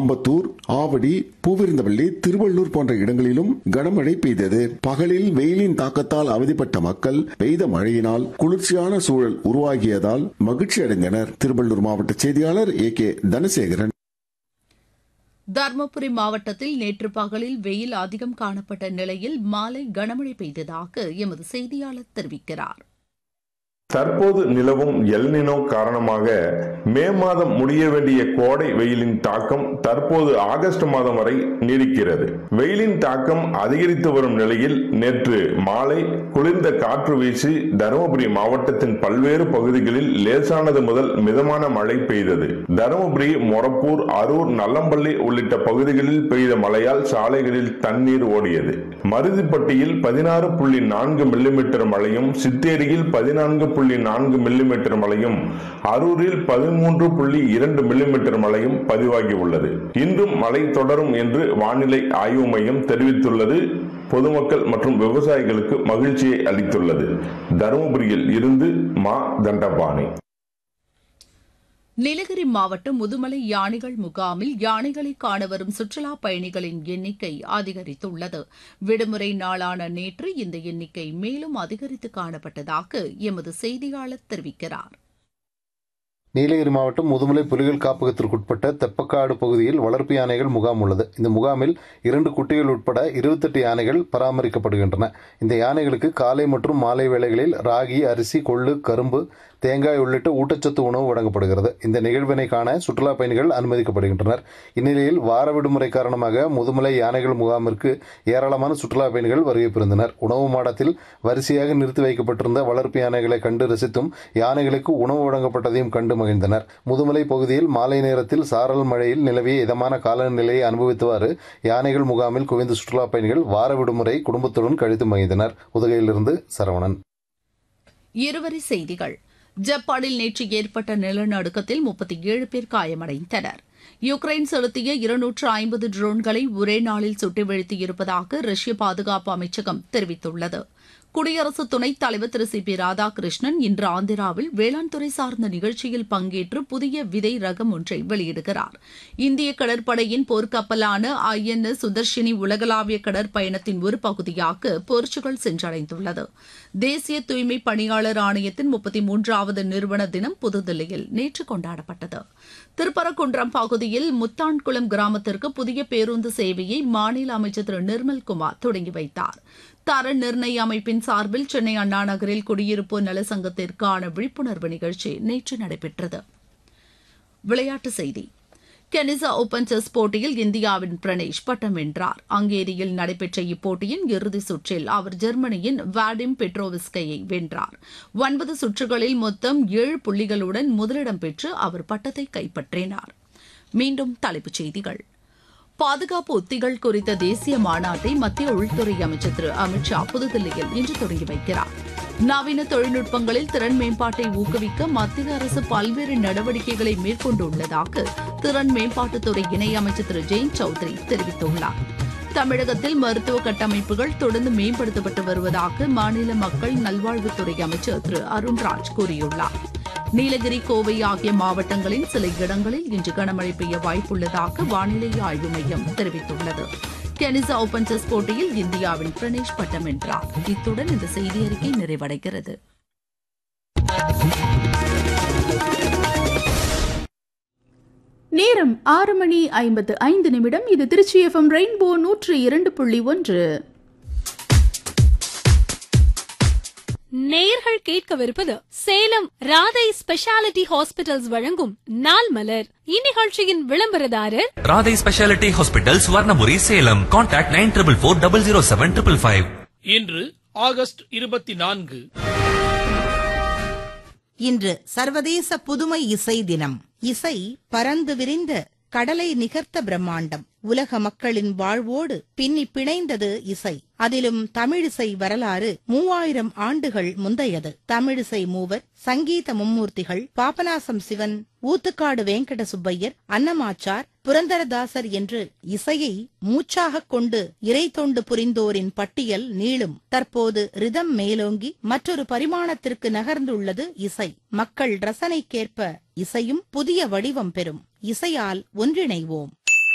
அம்பத்தூர் ஆவடி பூவிருந்தவள்ளி திருவள்ளூர் போன்ற இடங்களிலும் கனமழை பெய்தது பகலில் வெயிலின் தாக்கத்தால் அவதிப்பட்ட மக்கள் பெய்த மழையினால் குளிர்ச்சியான சூழல் உருவாகியதால் மகிழ்ச்சி அடைந்தனர் திருவள்ளூர் மாவட்ட செய்தியாளர் ஏ கே தனசேகரன் தருமபுரி மாவட்டத்தில் நேற்று பகலில் வெயில் அதிகம் காணப்பட்ட நிலையில் மாலை கனமழை பெய்ததாக எமது செய்தியாளர் தெரிவிக்கிறார் தற்போது நிலவும் எல்னினோ காரணமாக மே மாதம் முடிய வேண்டிய கோடை வெயிலின் தாக்கம் தற்போது ஆகஸ்ட் மாதம் வரை நீடிக்கிறது வெயிலின் தாக்கம் அதிகரித்து வரும் நிலையில் நேற்று மாலை குளிர்ந்த காற்று வீசி தருமபுரி மாவட்டத்தின் பல்வேறு பகுதிகளில் லேசானது முதல் மிதமான மழை பெய்தது தருமபுரி மொரப்பூர் அரூர் நல்லம்பள்ளி உள்ளிட்ட பகுதிகளில் பெய்த மழையால் சாலைகளில் தண்ணீர் ஓடியது மருதிப்பட்டியில் பதினாறு புள்ளி நான்கு மில்லிமீட்டர் மழையும் சித்தேரியில் பதினான்கு புள்ளி நான்கு மில்லிமீட்டர் மழையும் அரூரில் பதிமூன்று புள்ளி இரண்டு மில்லிமீட்டர் மழையும் பதிவாகி உள்ளது இன்றும் மழை தொடரும் என்று வானிலை ஆய்வு மையம் தெரிவித்துள்ளது பொதுமக்கள் மற்றும் விவசாயிகளுக்கு மகிழ்ச்சியை அளித்துள்ளது தருமபுரியில் இருந்து மா தண்டபாணி நீலகிரி மாவட்டம் முதுமலை யானைகள் முகாமில் யானைகளை காண வரும் சுற்றுலா பயணிகளின் எண்ணிக்கை அதிகரித்துள்ளது விடுமுறை நாளான நேற்று இந்த எண்ணிக்கை மேலும் அதிகரித்து காணப்பட்டதாக எமது செய்தியாளர் தெரிவிக்கிறார் நீலகிரி மாவட்டம் முதுமலை புலிகள் காப்பகத்திற்குட்பட்ட தெப்பக்காடு பகுதியில் வளர்ப்பு யானைகள் முகாம் உள்ளது இந்த முகாமில் இரண்டு குட்டிகள் உட்பட இருபத்தெட்டு யானைகள் பராமரிக்கப்படுகின்றன இந்த யானைகளுக்கு காலை மற்றும் மாலை வேளைகளில் ராகி அரிசி கொள்ளு கரும்பு தேங்காய் உள்ளிட்ட ஊட்டச்சத்து உணவு வழங்கப்படுகிறது இந்த நிகழ்வினை காண சுற்றுலா பயணிகள் அனுமதிக்கப்படுகின்றனர் இந்நிலையில் வார விடுமுறை காரணமாக முதுமலை யானைகள் முகாமிற்கு ஏராளமான சுற்றுலா பயணிகள் வருகை புரிந்தனர் உணவு மாடத்தில் வரிசையாக நிறுத்தி வைக்கப்பட்டிருந்த வளர்ப்பு யானைகளை கண்டு ரசித்தும் யானைகளுக்கு உணவு வழங்கப்பட்டதையும் கண்டு மகிழ்ந்தனர் முதுமலை பகுதியில் மாலை நேரத்தில் சாரல் மழையில் நிலவிய இதமான காலநிலையை அனுபவித்தவாறு யானைகள் முகாமில் குவிந்த சுற்றுலா பயணிகள் வார விடுமுறை குடும்பத்துடன் கழித்து மகிழ்ந்தனர் உதகையிலிருந்து சரவணன் இருவரி செய்திகள் ஜப்பானில் நேற்று ஏற்பட்ட நிலநடுக்கத்தில் முப்பத்தி ஏழு பேர் காயமடைந்தனர் யுக்ரைன் செலுத்திய இருநூற்று ஐம்பது ட்ரோன்களை ஒரே நாளில் சுட்டு வீழ்த்தியிருப்பதாக ரஷ்ய பாதுகாப்பு அமைச்சகம் தெரிவித்துள்ளது குடியரசு துணைத் தலைவர் திரு சி பி ராதாகிருஷ்ணன் இன்று ஆந்திராவில் வேளாண் துறை சார்ந்த நிகழ்ச்சியில் பங்கேற்று புதிய விதை ரகம் ஒன்றை வெளியிடுகிறார் இந்திய கடற்படையின் போர்க்கப்பலான ஐ என் எஸ் சுதர்ஷினி உலகளாவிய கடற்பயணத்தின் ஒரு பகுதியாக போர்ச்சுகல் சென்றடைந்துள்ளது தேசிய தூய்மை பணியாளர் ஆணையத்தின் முப்பத்தி மூன்றாவது நிறுவன தினம் புதுதில்லியில் நேற்று கொண்டாடப்பட்டது திருப்பரங்குன்றம் பகுதியில் முத்தான்குளம் கிராமத்திற்கு புதிய பேருந்து சேவையை மாநில அமைச்சர் திரு நிர்மல்குமார் தொடங்கி வைத்தார் தர நிர்ணய அமைப்பின் சார்பில் சென்னை அண்ணா நகரில் குடியிருப்போர் நலசங்கத்திற்கான விழிப்புணர்வு நிகழ்ச்சி நேற்று நடைபெற்றது விளையாட்டுச் செய்தி கெனிசா ஓபன் செஸ் போட்டியில் இந்தியாவின் பிரணேஷ் பட்டம் வென்றார் ஹங்கேரியில் நடைபெற்ற இப்போட்டியின் இறுதிச் சுற்றில் அவர் ஜெர்மனியின் வாடிம் பெட்ரோவிஸ்கையை வென்றார் ஒன்பது சுற்றுகளில் மொத்தம் ஏழு புள்ளிகளுடன் முதலிடம் பெற்று அவர் பட்டத்தை கைப்பற்றினார் மீண்டும் தலைப்புச் செய்திகள் பாதுகாப்பு உத்திகள் குறித்த தேசிய மாநாட்டை மத்திய உள்துறை அமைச்சர் திரு அமித் ஷா புதுதில்லியில் இன்று தொடங்கி வைக்கிறார் நவீன தொழில்நுட்பங்களில் திறன் மேம்பாட்டை ஊக்குவிக்க மத்திய அரசு பல்வேறு நடவடிக்கைகளை மேற்கொண்டுள்ளதாக திறன் மேம்பாட்டுத்துறை இணையமைச்சர் திரு ஜெயந்த் சௌத்ரி தெரிவித்துள்ளார் தமிழகத்தில் மருத்துவ கட்டமைப்புகள் தொடர்ந்து மேம்படுத்தப்பட்டு வருவதாக மாநில மக்கள் நல்வாழ்வுத்துறை அமைச்சர் திரு அருண்ராஜ் கூறியுள்ளார் நீலகிரி கோவை ஆகிய மாவட்டங்களின் சில இடங்களில் இன்று கனமழை பெய்ய வாய்ப்புள்ளதாக வானிலை ஆய்வு மையம் தெரிவித்துள்ளது கெனிசா ஓபன் செஸ் போட்டியில் இந்தியாவின் பிரணேஷ் பட்டம் வென்றார் இத்துடன் இந்த செய்தி அறிக்கை நிறைவடைகிறது நேரம் ஆறு மணி ஐம்பத்து ஐந்து நிமிடம் இது திருச்சி எஃப்எம் ரெயின்போ நூற்று இரண்டு புள்ளி ஒன்று நேயர்கள் கேட்கவிருப்பது சேலம் ராதை ஸ்பெஷாலிட்டி ஹாஸ்பிட்டல்ஸ் வழங்கும் நாள் மலர் இந்நிகழ்ச்சியின் விளம்பரதாரர் Radhai speciality hospital Swarnapuri Salem contact nine triple four double zero seven triple five இன்று ஆகஸ்ட் இருபத்தி நான்கு இன்று சர்வதேச புதுமை இசை தினம் இசை பரந்து விரிந்த கடலை நிகர்த்த பிரம்மாண்டம் உலக மக்களின் வாழ்வோடு பின்னி பிணைந்தது இசை அதிலும் தமிழிசை வரலாறு மூவாயிரம் ஆண்டுகள் முந்தையது தமிழிசை மூவர் சங்கீத மும்மூர்த்திகள் பாபநாசம் சிவன் ஊத்துக்காடு வெங்கட சுப்பையர் அன்னமாச்சார் புரந்தரதாசர் என்று இசையை மூச்சாகக் கொண்டு இறை தொண்டு புரிந்தோரின் பட்டியல் நீளும் தற்போது ரிதம் மேலோங்கி மற்றொரு பரிமாணத்திற்கு நகர்ந்துள்ளது இசை மக்கள் ரசனைக்கேற்ப இசையும் புதிய வடிவம் பெறும் இசையால் ஒன்றிணைவோம்